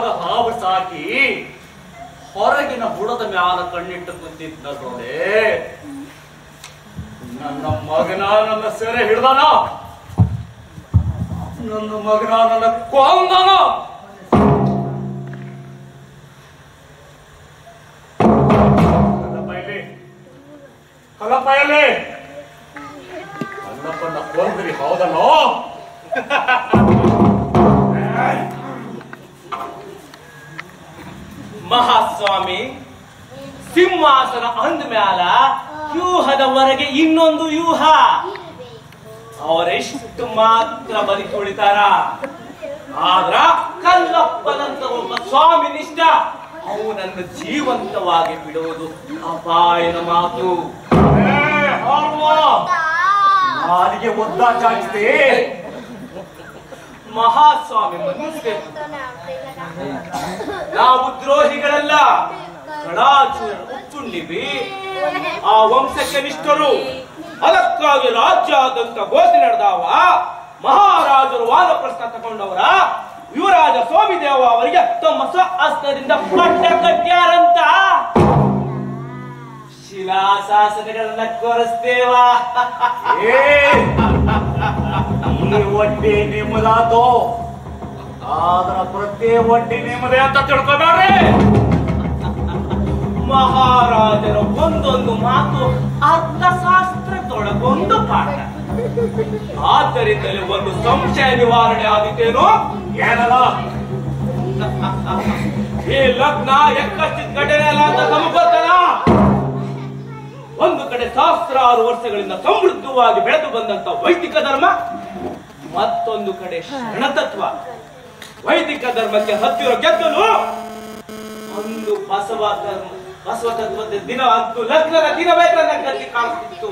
ಮನೆಯಾಗ ಹಾವು ಸಾಕಿ ಹೊರಗಿನ ಬುಡದ ಮ್ಯಾಲ ಕಣ್ಣಿಟ್ಟು ಕುಂತಿದ್ದ ನೋಡೆ ನನ್ನ ಮಗನ ನನ್ನ ಸೆರೆ ಹಿಡ್ದಾನ ನನ್ನ ಮಗನ ನನ್ನ ಕೊಂದನ ಕಲ್ಲಪ್ಪ ಇಲ್ಲಿ ಕಲ್ಲಪ್ಪ ಇಲ್ಲಿ ಕಲ್ಲಪ್ಪನ ಕೊಂದ್ರಿ ಹೌದಲ್ಲೋ ಮಹಾಸ್ವಾಮಿ ಸಿಂಹಾಸನ ಅಂದ ಮ್ಯಾಲ ವ್ಯೂಹದವರೆಗೆ ಇನ್ನೊಂದು ವ್ಯೂಹ ಅವರೆಷ್ಟು ಮಾತ್ರ ಬದುಕಿ ಉಳಿತಾರ ಆದ್ರ ಕಲ್ಲಪ್ಪನಂತ ಒಬ್ಬ ಸ್ವಾಮಿ ನಿಷ್ಠ ಅವನನ್ನು ಜೀವಂತವಾಗಿ ಬಿಡುವುದು ಅಪಾಯದ ಮಾತು ಏ, ಹಾರುವ! ನಾಲಿಗೆ ಒದ್ದ ಚಾಚಿದೆ ಮಹಾಸ್ವಾಮಿ ಮನ್ನಿಸ್ಬೇಕು ನಾವು ದ್ರೋಹಿಗಳಲ್ಲ ಕಡಾಚೂರ ಉಚ್ಚುಂಡಿವಿ ಆ ವಂಶಕ್ಕೆ ನಿಷ್ಠರು ಅದಕ್ಕಾಗಿ ರಾಜ್ಯಾದ್ಯಂತ ಘೋಷಣೆ ನಡೆದಾವ ಮಹಾರಾಜರು ವಾನಪ್ರಸ್ಥ ತಗೊಂಡವರ ಯುವರಾಜ ಸ್ವಾಮಿದೇವ ಅವರಿಗೆ ತಮ್ಮ ಸ್ವಹಸ್ತದಿಂದ ಪಟ್ಟ ಕಟ್ಟ್ಯಾರಂತ ಶಿಲಾಶಾಸನಗಳನ್ನ ಕೊರಸ್ತೇವಾ ಏ, ಈ ಒಡ್ಡಿ ನಿಮ್ಮದಾತು ಆದ್ರ ಪ್ರತಿ ಒಡ್ಡಿ ನಿಮ್ಮದೇ ಅಂತ ತಿಳ್ಕೊಬೇಡ್ರಿ ಮಹಾರಾಜರ ಒಂದೊಂದು ಮಾತು ಅರ್ಥಶಾಸ್ತ್ರದೊಳಗೊಂದು ಪಾಠ ಆದ್ದರಿಂದಲೇ ಒಂದು ಸಂಶಯ ನಿವಾರಣೆ ಆದಿತ್ತೇನೋ ಏನಲ್ಲ ಈ ಲಗ್ನ ಎಕ್ಕಷ್ಟಿದ ಘಟನೆ ಅಲ್ಲ ಅಂತ ನಮಗ್ ಗೊತ್ತಲ್ಲ ಒಂದು ಕಡೆ ಸಹಸ್ರಾರು ವರ್ಷಗಳಿಂದ ಸಮೃದ್ಧವಾಗಿ ಬೆಳೆದು ಬಂದಂತ ವೈದಿಕ ಧರ್ಮ ಮತ್ತೊಂದು ಕಡೆ ಶರಣತತ್ವ ವೈದಿಕ ಧರ್ಮಕ್ಕೆ ಹತ್ತಿರೋ ಗೆದ್ದಲು ಒಂದು ಬಸವ ಧರ್ಮ ಬಸವ ತತ್ವದ ದಿನ ಅಂತೂ ಲಗ್ನದ ದಿನವೇ ನನ್ನ ಗತಿ ಕಾಣಿಸ್ತಿತ್ತು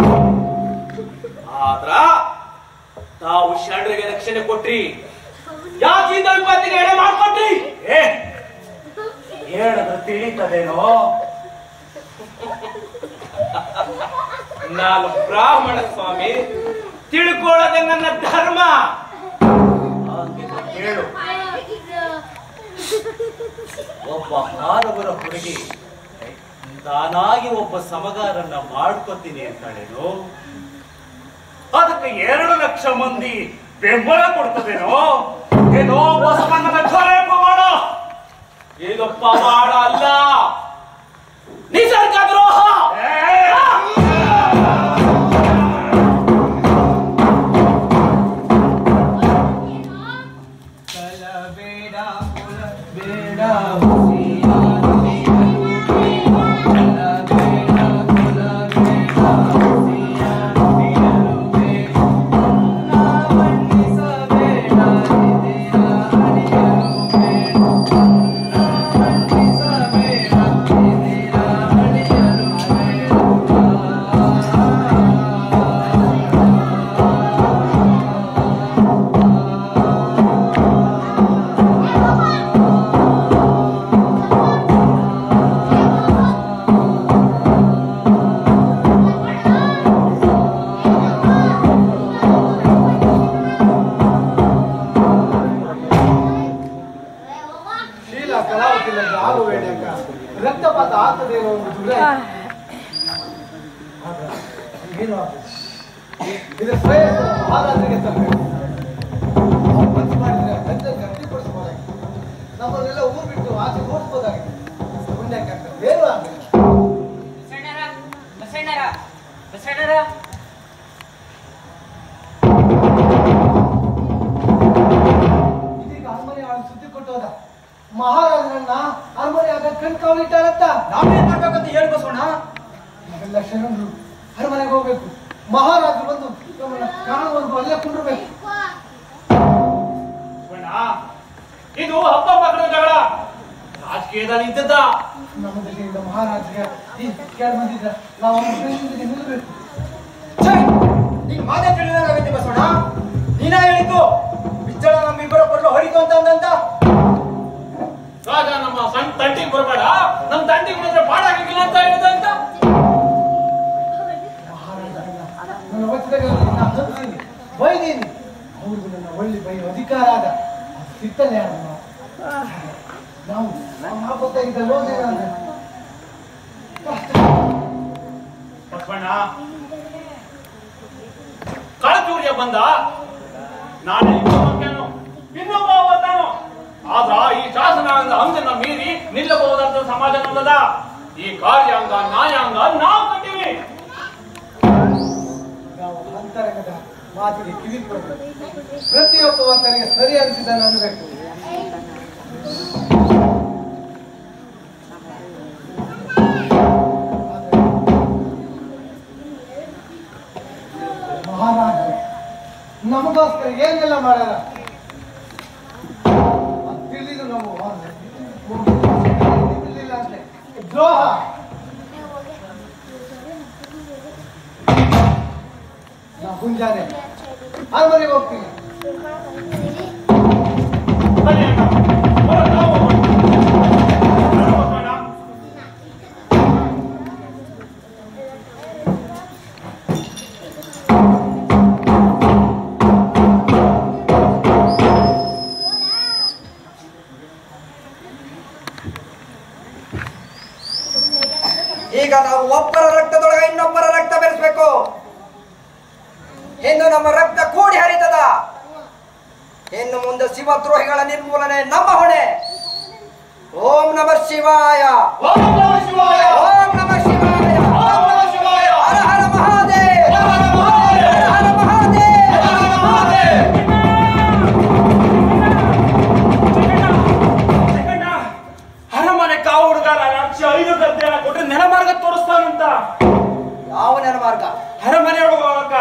ಆದ್ರ ತಾವು ಶರಣರಿಗೆ ರಕ್ಷಣೆ ಕೊಟ್ರಿ ಯಾಕಿಂದ ವಿಪತ್ತಿಗೆ ಎಡೆ ಮಾಡ್ಕೊಟ್ರಿ ಏ ಹೇಳಿದ್ರೆ ತಿಳಿತದೇನೋ ನಾನು ಬ್ರಾಹ್ಮಣ ಸ್ವಾಮಿ ತಿಳ್ಕೊಳ್ಳೋದೆ ನನ್ನ ಧರ್ಮ ಹಾಗಿದ್ರೆ ಕೇಳು ಒಬ್ಬ ಹಾರವರ ಹುಡುಗಿ ತಾನಾಗಿ ಒಬ್ಬ ಸಮಗಾರನ್ನ ಮಾಡ್ಕೊತೀನಿ ಅಂತಾಳೇನು ಅದಕ್ಕೆ ಎರಡು ಲಕ್ಷ ಮಂದಿ ಬೆಂಬಲ ಕೊಡ್ತದೇನೋ ಏನೋ ಬಸವಣ್ಣನ ಕೊಲೆ ಪವಾಡ ಇದು ಪವಾಡ ಅಲ್ಲ ನಿಸರ್ಗ ದ್ರೋಹ ಶೀಲ ಕಲಾವತಿಲ್ಲದೆ ಆಗುವೇನೆ ಅಕ್ಕ ರಕ್ತಪಾತ ಆಗ್ತದೆ ಅನ್ನೋ ಒಂದು ದೃಢ ಆದ್ರೆ ಏನು ಆಗ್ತದೆ? ಇದು ಶ್ರೇಯಸ್ಸ ಮಹಾರಾಜರಿಗೆ ತರಬೇಕು ಅವ್ರು ಮನ್ಸು ಮಾಡಿದ್ರೆ ಗಂಟೆ ಗಟ್ಟಿಪಡಿಸ್ಬೋದಾಗಿತ್ತು ನಮ್ಮನ್ನೆಲ್ಲ ಊರು ಬಿಟ್ಟು ಆಚೆ ಓಡಿಸ್ಬೋದಾಗಿತ್ತು ಪುಣ್ಯಕ್ಕೆ ಆಗ್ತದೆ ಏನು ಆಗಲಿಲ್ಲ ಬಸಣ್ಣರ ಬಸಣ್ಣರ ಬಸಣ್ಣರ ಇದೀಗ ಅರಮನೆ ಆಳು ಸುದ್ದಿ ಕೊಟ್ಟೋದ ಮಹಾರಾಜರನ್ನ ಅರಮನೆ ಆಗ ಕಣ್ಕಾವಲಿಟ್ಟಾರಂತ ನಾವೇನ್ ಮಾಡ್ಬೇಕಂತ ಹೇಳಿ ಬಸವಣ್ಣ ನಾವೆಲ್ಲ ಶರಣರು ಅರಮನೆಗೆ ಹೋಗ್ಬೇಕು ಮಹಾರಾಜರು ಬಂದು ನಮ್ಮನ್ನ ಕಾಣುವವರೆಗೂ ಅಲ್ಲೇ ಕುಂಡ್ರಬೇಕು ಬಣ್ಣ, ಇದು ಹಬ್ಬ ಮಕ್ಕಳ ಜಗಳ ರಾಜಕೀಯದಲ್ಲಿ ಇದ್ದದ್ದ ನಮ್ಮ ಜೊತೆಯಿಂದ ಮಹಾರಾಜರಿಗೆ ಈ ಕೇಳಿ ಬಂದಿದ್ರ ನಾವು ಅವ್ರ ಬೆನ್ನಿಗೆ ನಿಲ್ಲಬೇಕು ಛೇ! ನೀನ್ ಮಾತೇ ತಿಳಿದಾಗತ್ತೆ ಬಸವಣ್ಣ ನೀನ ಹೇಳಿದ್ದು ಬಿಚ್ಚಳ ನಮ್ಮಿಬ್ಬರ ಕೊಡಲು ಹೊಡಿತು ಅಂತ ಅಂದಂತ ರಾಜ ನಮ್ಮ ಸಣ್ಣ ತಂಟಿಗೆ ಬರಬೇಡ ನಮ್ಮ ತಂಟಿಗೆ ಬಂದ್ರೆ ಪಾಡಾಗಿಲ್ಲ ಅಂತ ಹೇಳಿದ ಅಂತ ಮಹಾರಾಜರನ್ನ ನನ್ನ ವಚನಗಳಲ್ಲಿ ನಾನು ನಂಬಿದ್ದೀನಿ ಬೈದೀನಿ ಅವ್ರಿಗೂ ನನ್ನ ಒಳ್ಳೆ ಬೈಯುವ ಅಧಿಕಾರ ಆದ ಅದು ಸಿಗ್ತಲೇ ಅಮ್ಮ ನಾವು ನಾವು ಗೊತ್ತಾಗಿದ್ದ ಹೋಗಿಲ್ಲ ಅಂದ್ರೆ ಬಸವಣ್ಣ ಕಳಚೂರ್ಯ ಬಂದ ನಾಳೆ ಇನ್ನೊಬ್ಬನು ಇನ್ನೊಬ್ಬ ಬರ್ತಾನು ಆದ್ರ ಈ ಶಾಸನಾಂಗ ಅಂಗನ ಮೀರಿ ನಿಲ್ಲಬಹುದಂತ ಸಮಾಜ ನಮ್ಮದ ಈ ಕಾರ್ಯಾಂಗ ನ್ಯಾಯಾಂಗ ನಾವು ಕಟ್ಟಿವಿ ನಾವು ಅಂತರಂಗದ ಮಾತಿಗೆ ಕಿವಿ ಕೊಡಬೇಕು ಪ್ರತಿಯೊಬ್ಬ ತನಗೆ ಸರಿ ಅನಿಸಿದ್ದನ್ನು ಅನ್ಬೇಕು ಮಹಾರಾಜ ನಮಗೋಸ್ಕರ ಏನೆಲ್ಲ ಮಾಡ್ಯಾರ ಅದ್ ತಿಳಿದು ನಾವು ತಿಳಿಲಿಲ್ಲ ಅಂದ್ರೆ ದ್ರೋಹ ನಾ ಮುಂಜಾನೆ ಅರಮನೆಗೆ ಹೋಗ್ತೀನಿ ಬನ್ನಿ ಅಣ್ಣ. ಬರೋ, ನಾವು ಹೋಗೋಣ. ಬರೋ, ಬಸವಣ್ಣ. ಈಗ ನಾವು ಒಬ್ಬರ ರಕ್ತದೊಳಗೆ ಇನ್ನೊಬ್ಬರ ರಕ್ತ ಬೆರೆಸ್ಬೇಕು ಇನ್ನು ನಮ್ಮ ರಕ್ತ ಕೂಡಿ ಹರಿತದ ಇನ್ನು ಮುಂದೆ ಶಿವದ್ರೋಹಿಗಳ ನಿರ್ಮೂಲನೆ ನಮ್ಮ ಹೊಣೆ ಓಂ ನಮ ಶಿವಾಯ ಓಂ ನಮಃ ಶಿವಾಯ. ಓಂ ನಮ ಶಿವಾಯ ಓಂ ನಮಃ ಶಿವಾಯ. ಹರ ಹರ ಮಹಾದೇವ್ ಹರ ಹರ ಮಹಾದೇವ್. ಹರ ಹರ ಮಹಾದೇವ್ ಹರ ಹರ ಮಹಾದೇವ್. ಚಿಕ್ಕಣ್ಣ, ಅರಮನೆ ಕಾವು ಹುಡುಗರ ಲಕ್ಷ ಐದು ಗದ್ದೆನ ಕೊಟ್ರೆ ನೆಲ ಮಾರ್ಗ ತೋರಿಸ್ತಾನಂತ ಯಾವ ನೆಲ ಮಾರ್ಗ ಅರಮನೆ ಒಳಗೆ ಹೋಗಕ್ಕ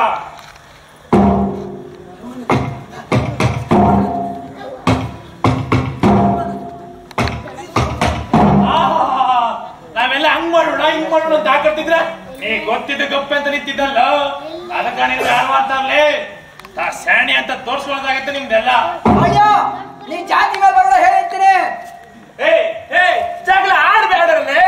ಆಹಾ, ನಾವೆಲ್ಲ ಹಂಗ್ ಮಾಡೋಣ ಹಿಂಗ್ ಮಾಡೋಣ ಅಂತ ಹಾಕತ್ತಿದ್ರೆ ನೀ ಗೊತ್ತಿದ್ದ ಗಪ್ಪೆ ಅಂತ ನಿಂತಿದ್ದಲ್ಲ ಅದಕ್ಕ ನಿನ್ಗೆ ಯಾರು ಮಾಡ್ತಾರಲೇ ತಾ ಸ್ಯಾಣಿ ಅಂತ ತೋರ್ಸ್ಕೊಳ್ಳೋದಾಗತ್ತೆ ನಿಮ್ದೆಲ್ಲ ಅಯ್ಯ ನೀ ಜಾತಿ ಮೇಲೆ ಬರೋಣ ಹೇಳ್ತೀನಿ ಏ ಏ ಜಗಳ ಆಡ್ಬೇಡ್ರಲ್ಲೇ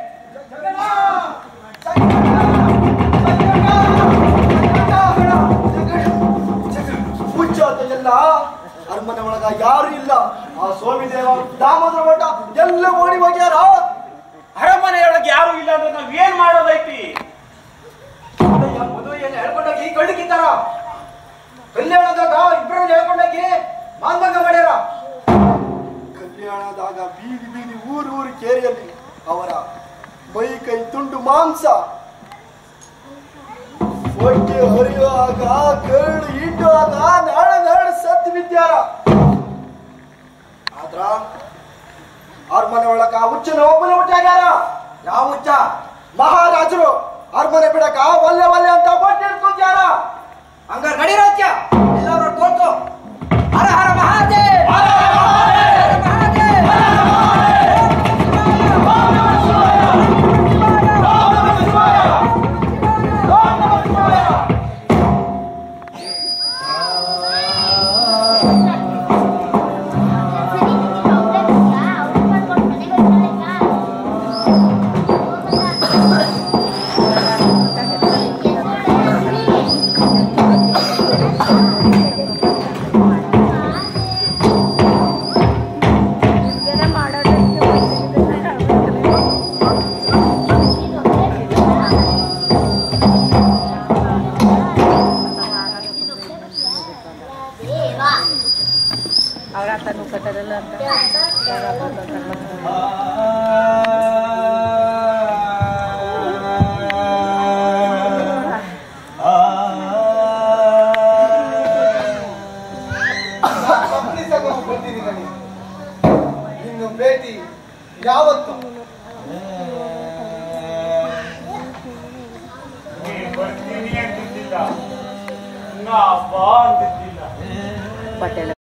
ಹುಚ್ಚಾತ ಎಲ್ಲ ಅರಮನೆ ಒಳಗ ಯಾರು ಇಲ್ಲ ಆ ಸ್ವಾಮಿ ದೇವ ದಾಮೋದರ ಮಠ ಎಲ್ಲ ಓಡಿ ಹೋಗ್ಯಾರ ಅರಮನೆಯೊಳಗೆ ಯಾರು ಇಲ್ಲ ಅಂದ್ರೆ ನಾವ್ ಏನ್ ಮಾಡೋದೈತಿ ಮದುವೆಯನ್ನು ಹೇಳ್ಕೊಂಡೋಗಿ ಕಳ್ಳಿಕ್ಕಿತ್ತಾರ ಕಲ್ಯಾಣದಾಗ ಇಬ್ಬರನ್ನ ಹೇಳ್ಕೊಂಡೋಗಿ ಮಾಂಗಂಗ ಮಾಡ್ಯಾರ ಕಲ್ಯಾಣದಾಗ ಬೀದಿ ಬೀದಿ ಊರು ಊರು ಕೇರಿಯಲ್ಲಿ ಅವರ ಮೈ ಕೈ ತುಂಡು ಮಾಂಸ ಹೊಟ್ಟೆ ಹರಿಯುವಾಗ ಕರಳು ಹಿಂಡುವಾಗ ನಾಳ ನಾಳ ಸತ್ತು ಬಿದ್ಯಾರ ಆದ್ರ ಅರಮನೆ ಒಳಗ ಹುಚ್ಚನ ಒಬ್ಬನೇ ಹುಟ್ಟಾಗ್ಯಾರ ಯಾವ ಹುಚ್ಚ ಮಹಾರಾಜರು ಅರಮನೆ ಬಿಡಕ ಒಲ್ಲೆ ಒಲ್ಲೆ ಅಂತ ಬಟ್ಟೆ ಹಿಡ್ಕೊಂಡ್ಯಾರ ಹಂಗಾರ ನಡಿ ರಾಜ್ಯ ಎಲ್ಲರೂ ತೋರ್ಸು ಹರ ಹರ ಮಹಾದೇವ್ ಹರ ಹರ ಮಹಾದೇವ್! ಹರ ಹರ ಮಹಾದೇವ್! ಅವ್ರ ತನು ಕಟ್ಟದಲ್ಲ ಅಂತ ಬಂದಿದ್ದೀನಿ ಇನ್ನು ಭೇಟಿ ಯಾವತ್ತು ನೀ ಬರ್ತೀನಿ ಅಂತಿದ್ದಿಲ್ಲ ನಾ ಬಾ ಅಂತಿದ್ದಿಲ್ಲ ಬಟ್ಟೆ ಎಲ್ಲ